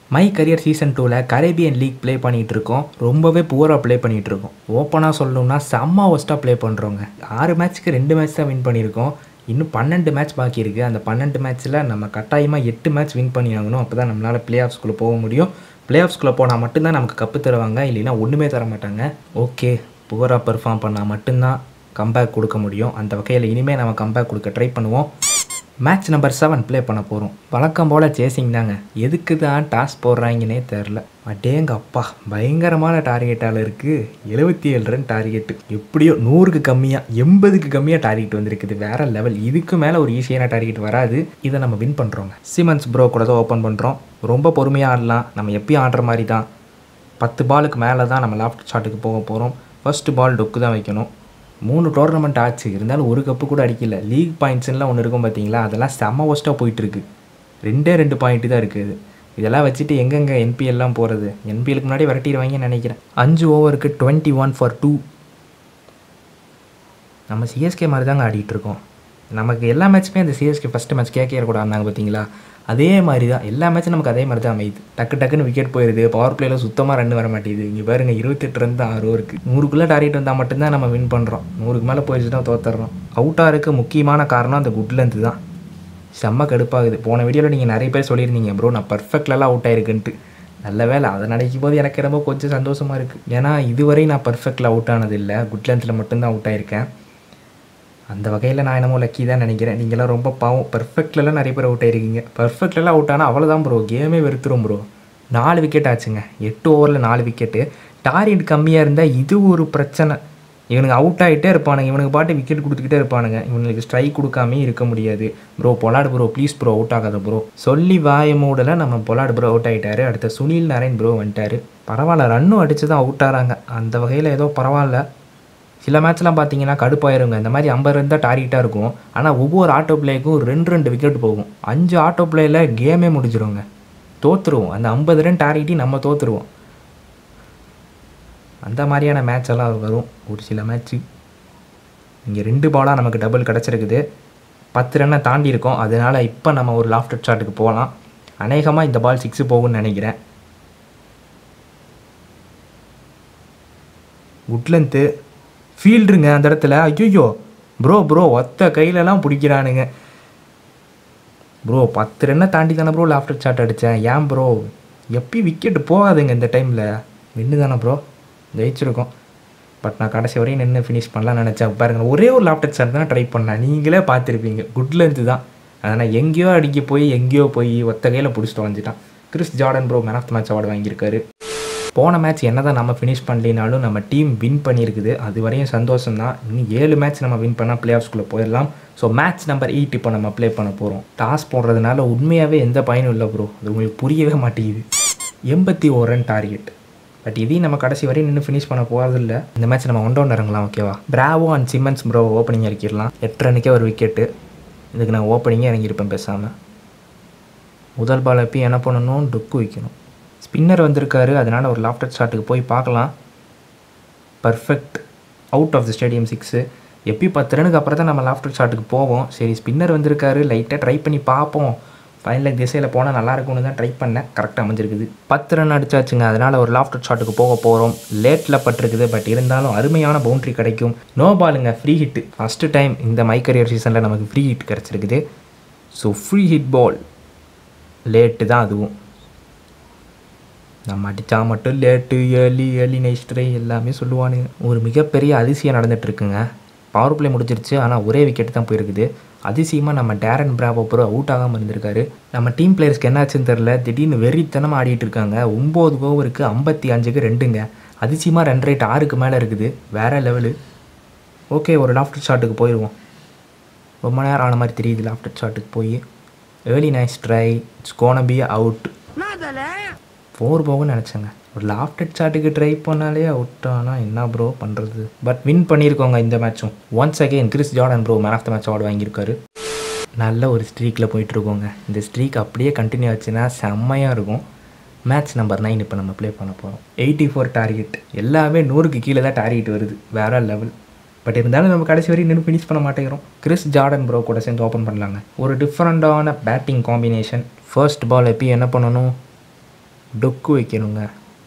my career season டூவில் Caribbean league play பண்ணிகிட்டு இருக்கோம் ரொம்பவே புவராக ப்ளே பண்ணிகிட்டு இருக்கோம் ஓப்பனாக சொல்லணும்னா செம்ம ஒஸ்ட்டாக ப்ளே பண்ணுறோங்க ஆறு மேட்ச்க்கு ரெண்டு மேட்ச் தான் வின் பண்ணியிருக்கோம் இன்னும் பன்னெண்டு மேட்ச் பாக்கி இருக்குது அந்த பன்னெண்டு மேட்ச்சில் நம்ம கட்டாயமாக எட்டு மேட்ச் வின் பண்ணி ஆகணும் அப்போ தான் நம்மளால் ப்ளே ஆஃப்ஸ்குள்ளே போக முடியும் ப்ளே ஆஃப்ஸ்குள்ளே போனால் மட்டும்தான் நமக்கு கப்பு தருவாங்க இல்லைன்னா ஒன்றுமே தர மாட்டாங்க ஓகே புவராக பெர்ஃபார்ம் பண்ணால் மட்டும்தான் கம்பேக் கொடுக்க முடியும் அந்த வகையில் இனிமேல் நம்ம கம்பேக் கொடுக்க ட்ரை பண்ணுவோம் மேட்ச் நம்பர் செவன் ப்ளே பண்ண போகிறோம் வழக்கம் போல் சேசிங் தாங்க எதுக்கு தான் டாஸ் போடுறாங்கன்னே தெரில அடேங்க அப்பா பயங்கரமான டார்கெட்டால் இருக்குது எழுபத்தி ஏழு ரன் டார்கெட்டு எப்படியோ நூறுக்கு கம்மியாக எண்பதுக்கு கம்மியாக டார்கெட் வந்திருக்குது வேற லெவல் இதுக்கு மேலே ஒரு ஈஸியான டார்கெட் வராது இதை நம்ம வின் பண்ணுறோங்க சிமன்ஸ் ப்ரோ கூட தான் ஓப்பன் பண்ணுறோம் ரொம்ப பொறுமையாக ஆடலாம் நம்ம எப்பயும் ஆடுற மாதிரி தான் பத்து பாலுக்கு மேலே தான் நம்ம லாஃப்ட் ஷாட்டுக்கு போக போகிறோம் ஃபர்ஸ்ட் பால் டொக்கு தான் வைக்கணும் மூணு டோர்னமெண்ட் ஆச்சு இருந்தாலும் ஒரு கப்பு கூட அடிக்கல லீக் பாயிண்ட்ஸ்லாம் ஒன்று இருக்கும் பார்த்தீங்களா அதெல்லாம் செம்ம ஒஸ்ட்டாக போயிட்டுருக்கு ரெண்டே ரெண்டு பாயிண்ட்டு தான் இருக்குது இதெல்லாம் வச்சுட்டு எங்கெங்கே என்பிஎல்லாம் போகிறது என்பிஎலுக்கு முன்னாடி விரட்டிடுவாங்கன்னு நினைக்கிறேன் அஞ்சு ஓவருக்கு டுவெண்ட்டி ஒன் ஃபார் டூ நம்ம சிஎஸ்கே மாதிரி தாங்க ஆடிட்டு இருக்கோம் நமக்கு எல்லா மேட்ச்சுமே அந்த சிஎஸ்கே ஃபஸ்ட்டு மேட்ச் கேகேஆர் கூட ஆடினாங்க பார்த்தீங்களா அதே மாதிரி தான் எல்லா மேட்சும் நமக்கு அதே மாதிரி தான் அமையுது டக்கு டக்குன்னு விக்கெட் போயிடுது பவர் பிளேயில் சுத்தமாக ரன் வர மாட்டேங்குது இங்கே பாருங்க இருபத்தெட்டு ரன் தான் ஆறு ஓவருக்கு நூறுக்குள்ளே டார்கெட் வந்தால் மட்டும்தான் நம்ம வின் பண்ணுறோம் நூறுக்கு மேலே போயிடுச்சுன்னா தோத்துறோம் அவுட்டாக இருக்க முக்கியமான காரணம் அந்த குட் லென்த் தான் செம்ம கடுப்பாகுது போன வீடியோவில் நீங்கள் நிறைய பேர் சொல்லியிருந்தீங்க ப்ரோ நான் பர்ஃபெக்ட்லாம் அவுட் ஆயிருக்குன்ட்டு நல்ல வேலை அதை நினைக்கும் போது எனக்கு ரொம்ப கொஞ்சம் சந்தோஷமாக இருக்குது ஏன்னா இதுவரை நான் பர்ஃபெக்டில் அவுட் ஆனது இல்லை குட் லென்த்தில் மட்டும்தான் அவுட் ஆயிருக்கேன் அந்த வகையில் நான் என்னமோ லக்கி தான் நினைக்கிறேன் நீங்களாம் ரொம்ப பாவம் பர்ஃபெக்ட்லலாம் நிறைய பேர் அவுட் ஆயிருக்கீங்க பர்ஃபெக்ட்லலாம் அவுட் ஆனால் அவ்வளோதான் ப்ரோ கேமே வெறுத்துரும் ப்ரோ நாலு விக்கெட் ஆச்சுங்க எட்டு ஓவரில் நாலு விக்கெட்டு டார்கெட் கம்மியாக இருந்தால் இது ஒரு பிரச்சனை இவனுக்கு அவுட் ஆகிட்டே இருப்பானுங்க இவனுக்கு பாட்டு விக்கெட் கொடுத்துக்கிட்டே இருப்பானுங்க இவனுக்கு ஸ்ட்ரைக் கொடுக்காமே இருக்க முடியாது ப்ரோ பொலாடு ப்ரோ ப்ளீஸ் ப்ரோ அவுட் ஆகாத ப்ரோ சொல்லி வாய மூடல நம்ம பொலாடு ப்ரோ அவுட் ஆகிட்டாரு அடுத்த சுனில் நாராயண் ப்ரோ வந்துட்டாரு பரவாயில்ல ரன்னும் அடித்து தான் அவுட் ஆகிறாங்க அந்த வகையில் ஏதோ பரவாயில்ல சில மேட்ச்லாம் பார்த்தீங்கன்னா கடுப்பாயிருங்க இந்த மாதிரி ஐம்பது ரன் தான் டார்கெட்டாக இருக்கும் ஆனால் ஒவ்வொரு ஆட்டோ பிளேக்கும் ரெண்டு ரெண்டு விக்கெட் போகும் அஞ்சு ஆட்டோ பிளேயில் கேமே முடிஞ்சிருங்க தோற்றுருவோம் அந்த ஐம்பது ரன் டார்கெட்டையும் நம்ம தோற்றுருவோம் அந்த மாதிரியான மேட்ச் எல்லாம் வரும் ஒரு சில மேட்ச்சு இங்கே ரெண்டு பாலாக நமக்கு டபுள் கிடச்சிருக்குது பத்து ரன்னை தாண்டி இருக்கோம் அதனால் இப்போ நம்ம ஒரு லாஃப்டர் ஷாட்டுக்கு போகலாம் அநேகமாக இந்த பால் சிக்ஸு போகும்னு நினைக்கிறேன் குட்லென்த்து ஃபீல்டுங்க அந்த இடத்துல ஐயோ ப்ரோ ப்ரோ ஒத்த கையிலலாம் பிடிக்கிறானுங்க ப்ரோ பத்து ரன்னை தாண்டி தானே ப்ரோ லாஃப்டர் ஷாட் அடித்தேன் ஏன் ப்ரோ எப்பயும் விக்கெட்டு போகாதுங்க இந்த டைமில் நின்று தானே ப்ரோ ஜெயிச்சிருக்கோம் பட் நான் கடைசி வரையும் நின்று ஃபினிஷ் பண்ணலாம்னு நினச்சேன் பாருங்க ஒரே ஒரு லாப்டர் ஷாட் தான் ட்ரை பண்ணேன் நீங்களே பார்த்துருப்பீங்க குட் லென்த்து தான் அதனால் எங்கேயோ அடிக்க போய் எங்கேயோ போய் ஒத்த கையில் பிடிச்சிட்டு வந்துட்டான் Chris Jordan bro man of the match award வாங்கியிருக்காரு போன மேட்ச் என்ன தான் நம்ம ஃபினிஷ் பண்ணலினாலும் நம்ம டீம் வின் பண்ணியிருக்குது அது வரையும் சந்தோஷம் தான் இன்னும் ஏழு மேட்ச் நம்ம வின் பண்ணால் பிளே ஆஃப்ஸ்குள்ளே போயிடலாம் ஸோ மேட்ச் நம்பர் எயிட் இப்போ நம்ம ப்ளே பண்ண போகிறோம் டாஸ் போடுறதுனால உண்மையாகவே எந்த பயனும் இல்லை ப்ரோ அது உங்களுக்கு புரியவே மாட்டேங்குது எண்பத்தி ஒரு ரன் டார்கெட் பட் இதையும் நம்ம கடைசி வரையும் நின்று ஃபினிஷ் பண்ண போகிறதில்ல இந்த மேட்ச் நம்ம ஒன் டவுன் இறங்கலாம் ஓகேவா Bravo and Simmons bro opening இறக்கிடலாம் எட்டு ரன்னுக்கே ஒரு விக்கெட்டு இதுக்கு நான் ஓப்பனிங்கே இறங்கியிருப்பேன் பேசாமல் முதல் பால் எப்பயும் என்ன பண்ணணும் டொக்கு வைக்கணும் ஸ்பின்னர் வந்திருக்காரு அதனால் ஒரு லாஃப்டர் ஷாட்டுக்கு போய் பார்க்கலாம் perfect out of the stadium six எப்பயும் பத்து ரனுக்கு அப்புறம் தான் நம்ம லாஃப்டர் ஷாட்டுக்கு போவோம் சரி ஸ்பின்னர் வந்திருக்காரு லைட்டாக ட்ரை பண்ணி பார்ப்போம் ஃபைனல் திசையில் போனால் நல்லா இருக்கும்னு தான் ட்ரை பண்ணேன் கரெக்டாக அமைஞ்சிருக்குது பத்து ரன் அடிச்சாச்சுங்க அதனால் ஒரு லாஃப்டர் ஷாட்டுக்கு போக போகிறோம் லேட்டில் பட்டிருக்குது பட் இருந்தாலும் அருமையான பவுண்ட்ரி கிடைக்கும் நோ பாலுங்க ஃப்ரீ ஹிட்டு ஃபஸ்ட்டு டைம் இந்த மை கரியர் சீசனில் நமக்கு ஃப்ரீ ஹிட் கிடச்சிருக்குது so free hit ball late தான் அதுவும் நம்ம அடித்தா மட்டும் லேட்டு ஏர்லி ஏர்லி நைஸ்ட்ரே எல்லாமே சொல்லுவானுங்க ஒரு மிகப்பெரிய அதிசயம் நடந்துகிட்ருக்குங்க பவர் பிளே முடிஞ்சிருச்சு ஆனால் ஒரே விக்கெட் தான் போயிருக்குது அதிசயமாக நம்ம டேரன் பிராவோ ப்ரோ அவுட் ஆகாமல் இருந்திருக்காரு நம்ம டீம் பிளேயர்ஸ்க்கு என்னாச்சுன்னு தெரில திடீர்னு வெறித்தனமாக ஆடிட்டு இருக்காங்க ஒம்பது ஓவருக்கு ஐம்பத்தி அஞ்சுக்கு ரெண்டுங்க அதிசயமாக ரன் ரேட் ஆறுக்கு மேலே இருக்குது வேறு லெவலு ஓகே ஒரு லாஃப்டர் ஷாட்டுக்கு போயிடுவோம் ரொம்ப நேரம் ஆன மாதிரி தெரியுது லாஃப்டர் ஷாட்டுக்கு போய் early nice try it's gonna be out four போகும்னு நினச்சேங்க ஒரு லாஃப்டட் ஷாட்டுக்கு ட்ரை பண்ணாலே அவுட் ஆனால் என்ன ப்ரோ பண்ணுறது பட் வின் பண்ணியிருக்கோங்க இந்த மேட்சும் once again Chris Jordan bro man of the match award வாங்கியிருக்காரு நல்ல ஒரு ஸ்ட்ரீக்கில் போயிட்டுருக்கோங்க இந்த ஸ்ட்ரீக் அப்படியே கண்டினியூ ஆச்சுன்னா செம்மையாக இருக்கும் மேட்ச் நம்பர் நைன் இப்போ நம்ம ப்ளே பண்ண போகிறோம் எயிட்டி ஃபோர் டார்கெட் எல்லாமே நூறுக்கு கீழே தான் டார்கெட் வருது வேற லெவல் பட் இருந்தாலும் நம்ம கடைசி வரையும் இன்னும் ஃபினிஷ் பண்ண மாட்டேங்கிறோம் கிறிஸ் ஜார்டன் ப்ரோ கூட சேர்ந்து ஓப்பன் பண்ணலாங்க ஒரு டிஃப்ரெண்ட்டான பேட்டிங் காம்பினேஷன் ஃபர்ஸ்ட் பால் எப்பயும் என்ன பண்ணணும் டொக்கு வைக்கணுங்க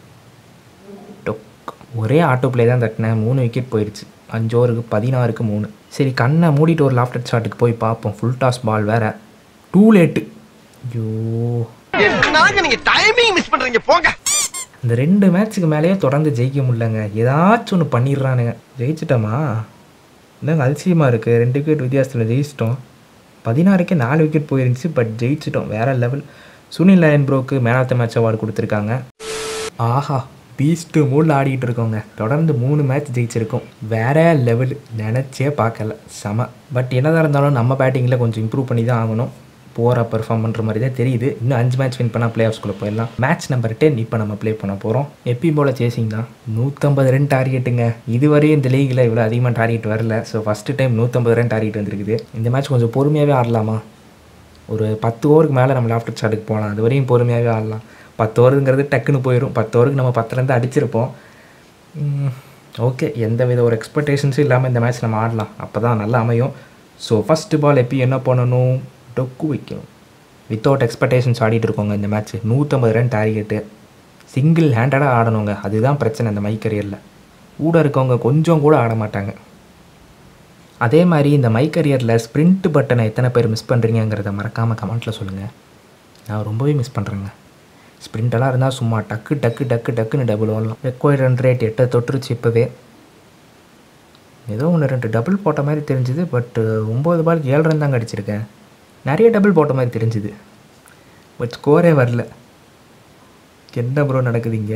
டொக் ஒரே ஆட்டோ ப்ளே தான் தட்டினேன் மூணு விக்கெட் போயிடுச்சு அஞ்சு ஓவருக்கு பதினாறுக்கு மூணு சரி கண்ணை மூடிட்டு ஒரு லாஃப்டர் ஷாட்டுக்கு போய் பார்ப்போம் ஃபுல் டாஸ் பால் வேற டூ லேட்டு ஐயோ நாங்க நீங்க டைமிங் மிஸ் பண்றீங்க போங்க இந்த ரெண்டு மேட்ச்சுக்கு மேலேயே தொடர்ந்து ஜெயிக்க முடியலங்க ஏதாச்சும் ஒன்று பண்ணிடுறானுங்க ஜெயிச்சிட்டோமா என்னங்க அதிசயமாக இருக்குது ரெண்டு விக்கெட் வித்தியாசத்தில் ஜெயிச்சிட்டோம் பதினாறுக்கே நாலு விக்கெட் போயிருந்துச்சு பட் ஜெயிச்சிட்டோம் வேறு லெவல் சுனில் லயன் ப்ரோக்கு man of the match award கொடுத்துருக்காங்க ஆஹா பீஸ்ட்டு மூடில் ஆடிக்கிட்டு இருக்கோங்க தொடர்ந்து மூணு மேட்ச் ஜெயிச்சிருக்கோம் வேற லெவல் நினச்சே பார்க்கல செம பட் என்னதான் இருந்தாலும் நம்ம பேட்டிங்கில் கொஞ்சம் இம்ப்ரூவ் பண்ணி தான் ஆகணும் போகிற பெர்ஃபார்ம் பண்ணுற மாதிரி தான் தெரியுது இன்னும் அஞ்சு மேட்ச் வின் பண்ணால் பிளே ஆஃப்ஸ்குள்ளே போயிடலாம் மேட்ச் நம்பர் டென் இப்போ நம்ம ப்ளே பண்ண போகிறோம் எப்பயும் போல் சேசிங் தான் நூற்றம்பது ரன் டார்கெட்டுங்க இதுவரையும் இந்த லீகில் இவ்வளோ அதிகமாக டார்கெட் வரல ஸோ ஃபஸ்ட்டு டைம் நூற்றம்பது ரன் டார்கெட் வந்திருக்குது இந்த மேட்ச் கொஞ்சம் பொறுமையாகவே ஆடலாமா ஒரு பத்து ஓவருக்கு மேலே நம்ம லாஃப்டர் ஷாட்டுக்கு போகலாம் அது வரையும் பொறுமையாகவே ஆடலாம் பத்து ஓவருங்கிறது டக்குன்னு போயிடும் பத்து ஓவருக்கு நம்ம பத்துலேருந்து அடிச்சிருப்போம் ஓகே எந்த வித ஒரு எக்ஸ்பெக்டேஷன்ஸும் இல்லாமல் இந்த மேட்ச் நம்ம ஆடலாம் அப்போ தான் நல்லா அமையும் ஸோ ஃபஸ்ட்டு பால் எப்பயும் என்ன பண்ணணும் டொக்கு வைக்கணும் வித்தவுட் எக்ஸ்பெக்டேஷன்ஸ் ஆடிட்டு இருக்கோங்க இந்த மேட்ச் நூற்றம்பது ரன் டார்கெட்டு சிங்கிள் ஹேண்டடாக ஆடணுங்க அதுதான் பிரச்சனை இந்த மை கரியரில் கூட இருக்கவங்க கொஞ்சம் கூட ஆட மாட்டாங்க அதே மாதிரி இந்த மை கரியரில் ஸ்ப்ரிண்ட் பட்டனை எத்தனை பேர் மிஸ் பண்ணுறீங்கிறத மறக்காமல் கமெண்ட்டில் சொல்லுங்கள் நான் ரொம்பவே மிஸ் பண்ணுறேங்க ஸ்ப்ரிண்டெல்லாம் இருந்தால் சும்மா டக்கு டக்கு டக்கு டக்குன்னு டபுள் ஓடலாம் ரெக்வயர்ட் ரன் ரேட் எட்டை தொட்டுருச்சு இப்போவே ஏதோ ஒன்று ரெண்டு டபுள் போட்ட மாதிரி தெரிஞ்சுது பட் ஒம்பது பாலுக்கு ஏழு ரன் தாங்க அடிச்சிருக்கேன் நிறைய டபுள் போட்ட மாதிரி தெரிஞ்சுது பட் ஸ்கோரே வரல என்ன ப்ரோ நடக்குது இங்கே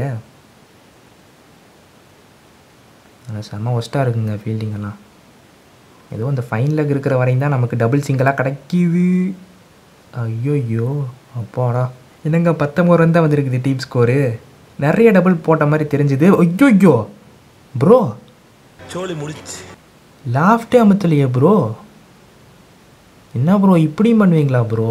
ஆனால் செம்ம ஒஸ்ட்டாக இருக்குங்க ஃபீல்டிங் எல்லாம் ஏதோ இந்த ஃபைன் லெக் இருக்கிற வரையும் தான் நமக்கு டபுள் சிங்கிளாக கிடைக்கிது ஐயோயோ அப்பாடா என்னங்க பத்தொம்பது ரன் தான் வந்திருக்குது டீம் ஸ்கோரு நிறைய டபுள் போட்ட மாதிரி தெரிஞ்சுது ஐயோயோ ப்ரோ சோலி முடிச்சு லாஃப்டே அமுத்தலையே ப்ரோ என்ன ப்ரோ இப்படியும் பண்ணுவீங்களா ப்ரோ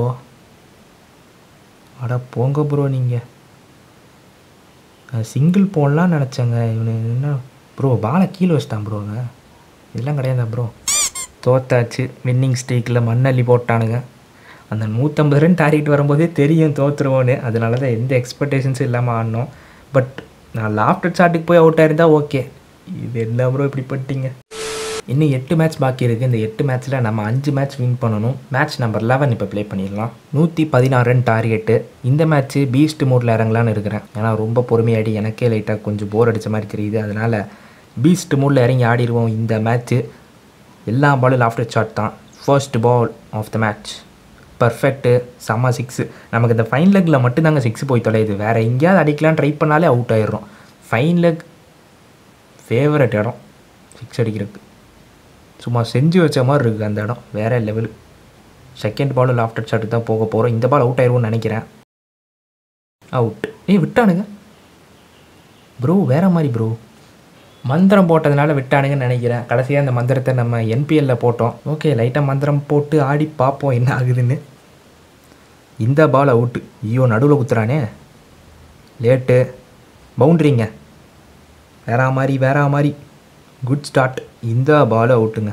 அட போங்க ப்ரோ நீங்கள் சிங்கிள் போடலாம் நினச்சேங்க இவனு என்ன ப்ரோ பாலை கீழே வச்சிட்டான் ப்ரோங்க இதெல்லாம் கிடையாதா ப்ரோ தோத்தாச்சு வின்னிங் ஸ்ட்ரீக்கில் மண்ணள்ளி போட்டானுங்க அந்த நூற்றம்பது ரன் டார்கெட் வரும்போதே தெரியும் தோற்றுருவோன்னு அதனால தான் எந்த எக்ஸ்பெக்டேஷன்ஸும் இல்லாமல் ஆடினோம் பட் நான் லாஃப்டர் ஷாட்டுக்கு போய் அவுட் ஆயிருந்தா ஓகே இது என்ன ப்ரோ இப்படி பண்ணிட்டீங்க இன்னும் எட்டு மேட்ச் பாக்கி இருக்குது இந்த எட்டு மேட்ச்சில் நம்ம அஞ்சு மேட்ச் வின் பண்ணணும் மேட்ச் நம்பர் லெவன் இப்போ ப்ளே பண்ணிடலாம் நூற்றி பதினாறு ரன் டார்கெட்டு இந்த மேட்ச்சு பீஸ்ட் மோடில் இறங்கலான்னு இருக்கிறேன் ஏன்னா ரொம்ப பொறுமையாடி எனக்கே லைட்டாக கொஞ்சம் போர் அடித்த மாதிரி தெரியுது அதனால் பீஸ்ட் மோடில் இறங்கி ஆடிடுவோம் இந்த மேட்ச்சு எல்லா பாலும் லாஃப்டர் ஷாட் தான் first ball of the match perfect செம்ம சிக்ஸு நமக்கு இந்த ஃபைன் லெக்கில் மட்டும்தாங்க சிக்ஸ் போய் தொலையுது வேறு எங்கேயாவது அடிக்கலாம் ட்ரை பண்ணாலே அவுட் ஆயிடுறோம் ஃபைன் லெக் ஃபேவரட் இடம் சிக்ஸ் அடிக்கிறதுக்கு சும்மா செஞ்சு வச்ச மாதிரி இருக்குது அந்த இடம் வேறு லெவலு செகண்ட் பாலும் லாஃப்டர் ஷாட்டுக்கு தான் போக போகிறோம் இந்த பால் அவுட் ஆயிரும்னு நினைக்கிறேன் அவுட் ஏய் விட்டானுங்க ப்ரோ வேற மாதிரி ப்ரோ மந்திரம் போட்டதுனால விட்டானுங்கன்னு நினைக்கிறேன் கடைசியாக அந்த மந்திரத்தை நம்ம என்பிஎல்ல போட்டோம் ஓகே லைட்டாக மந்திரம் போட்டு ஆடி பார்ப்போம் என்ன ஆகுதுன்னு இந்த பால் அவுட்டு ஐயோ நடுவில் குத்துறானே லேட்டு பவுண்ட்ரிங்க வேற மாதிரி வேற மாதிரி குட் ஸ்டார்ட் இந்த பால் அவுட்டுங்க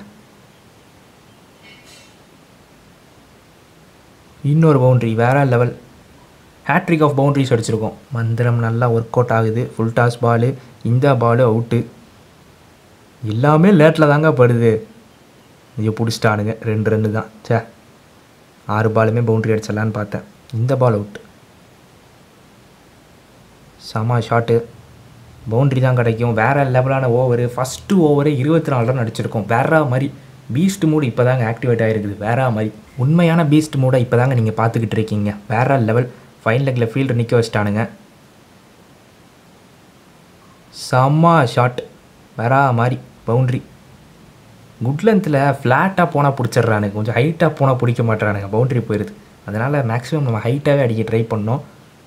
இன்னொரு பவுண்ட்ரி வேற லெவல் ஹேட்ரிக் ஆஃப் பவுண்ட்ரிஸ் அடிச்சிருக்கோம் மந்திரம் நல்லா ஒர்க் அவுட் ஆகுது ஃபுல் டாஸ் பாலு இந்த பாலு அவுட்டு எல்லாமே லேட்டில் தாங்க படுது ஐயோ பிடிச்சிட்டானுங்க ரெண்டு ரெண்டு தான் சே ஆறு பாலுமே பவுண்ட்ரி அடிச்சிடலான்னு பார்த்தேன் இந்த பால் அவுட் செம ஷாட்டு பவுண்ட்ரி தான் கிடைக்கும் வேறு லெவலான ஓவரு ஃபஸ்ட்டு ஓவரு இருபத்தி நாலு ரன் அடிச்சிருக்கோம் வேற மாதிரி பீஸ்ட் மூடு இப்போ தாங்க ஆக்டிவேட் ஆகிருக்குது வேற மாதிரி உண்மையான பீஸ்ட் மூடை இப்போ தாங்க நீங்கள் பார்த்துக்கிட்டு இருக்கீங்க வேற லெவல் ஃபைன் லெக்கில் ஃபீல்டு நிற்க வச்சிட்டானுங்க செம்ம ஷாட் வேற மாதிரி பவுண்ட்ரி குட் லென்த்தில் ஃப்ளாட்டாக போனால் பிடிச்சிட்றானுங்க கொஞ்சம் ஹைட்டாக போனால் பிடிக்க மாட்டுறானுங்க பவுண்ட்ரி போயிடுது அதனால் மேக்ஸிமம் நம்ம ஹைட்டாகவே அடிக்க ட்ரை பண்ணோம்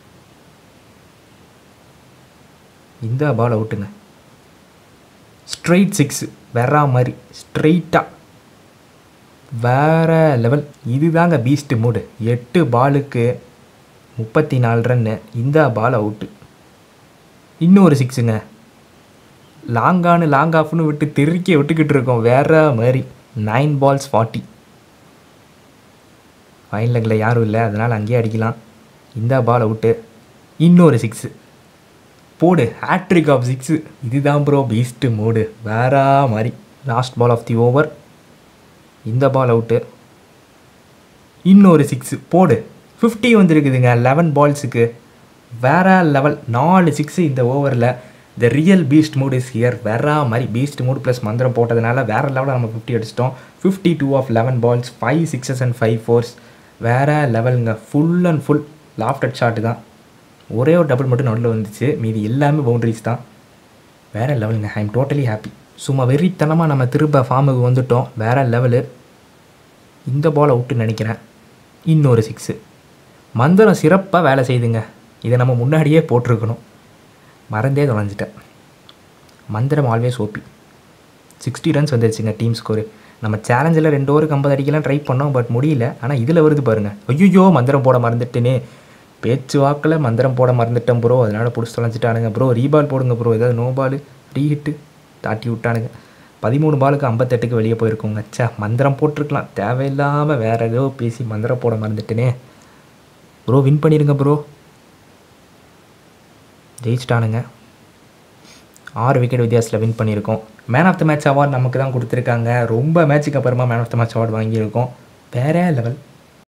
இந்த பால் அவுட்டுங்க ஸ்ட்ரைட் சிக்ஸ் வேற மாதிரி ஸ்ட்ரைட்டாக வேற லெவல் இதுதாங்க பீஸ்ட் மூடு எட்டு பாலுக்கு முப்பத்தி நாலு ரன்னு இந்த பால் அவுட்டு இன்னொரு சிக்ஸுங்க லாங்கானு லாங் ஆஃப்னு விட்டு தெறிக்க விட்டுக்கிட்டு இருக்கோம் வேற மாதிரி நைன் பால்ஸ் ஃபார்ட்டி ஃபைன் லெக்கில் யாரும் இல்லை அதனால் அங்கேயே அடிக்கலாம் இந்த பால் அவுட்டு இன்னொரு சிக்ஸு போடு ஹேட்ரிக் ஆஃப் சிக்ஸு இதுதான் ப்ரோ பீஸ்ட்டு மோடு வேற மாதிரி last ball of the over இந்த பால் அவுட்டு இன்னொரு சிக்ஸு போடு ஃபிஃப்டி வந்துருக்குதுங்க லெவன் பால்ஸுக்கு வேற லெவல் நாலு சிக்ஸு இந்த ஓவரில் the real beast mood is here வேற மாதிரி பீஸ்ட் மூட் ப்ளஸ் மந்திரம் போட்டதுனால வேற லெவலில் நம்ம ஃபிஃப்டி அடிச்சிட்டோம் fifty two of eleven balls five sixes and five fours வேற லெவலுங்க full and full lofted shot தான் ஒரே ஒரு டபுள் மட்டும் நடுவில் வந்துச்சு மீதி எல்லாமே பவுண்டரிஸ் தான் வேற லெவலுங்க ஐ எம் டோட்டலி ஹாப்பி சும்மா வெறித்தனமாக நம்ம திரும்ப ஃபார்முக்கு வந்துட்டோம் வேற லெவலு இந்த பால் அவுட்டு நினைக்கிறேன் இன்னொரு சிக்ஸு மந்திரம் சிறப்பாக வேலை செய்யுதுங்க இதை நம்ம முன்னாடியே போட்டிருக்கணும் மறந்தே தொலைஞ்சிட்டேன் மந்திரம் ஆல்வேஸ் ஓபி சிக்ஸ்டி ரன்ஸ் வந்துருச்சுங்க டீம் ஸ்கோரு நம்ம சேலஞ்சில் ரெண்டு ஓவருக்கு ஐம்பது அடிக்கலாம் ட்ரை பண்ணோம் பட் முடியல ஆனால் இதில் வருது பாருங்க ஐயோ மந்திரம் போட மறந்துட்டேனே பேச்சு வாக்கில் மந்திரம் போட மறந்துட்டேன் ப்ரோ அதனால் பிடிச்சி தொலைஞ்சிட்டானுங்க ப்ரோ ரீபால் போடுங்க ப்ரோ ஏதாவது நோ பால் ரீஹிட்டு தாட்டி விட்டானுங்க பதிமூணு பாலுக்கு ஐம்பத்தெட்டுக்கு வெளியே போயிருக்கோங்க ச்சே மந்திரம் போட்டிருக்கலாம் தேவையில்லாமல் வேற ஏதோ பேசி மந்திரம் போட மறந்துட்டேனே ப்ரோ வின் பண்ணிடுங்க ப்ரோ ஜெயிச்சிட்டானுங்க ஆறு விக்கெட் வித்தியாசத்தில் வின் பண்ணியிருக்கோம் man of the match award நமக்கு தான் கொடுத்துருக்காங்க ரொம்ப மேட்ச்சுக்கு அப்புறமா man of the match award வாங்கியிருக்கோம் வேற லெவல்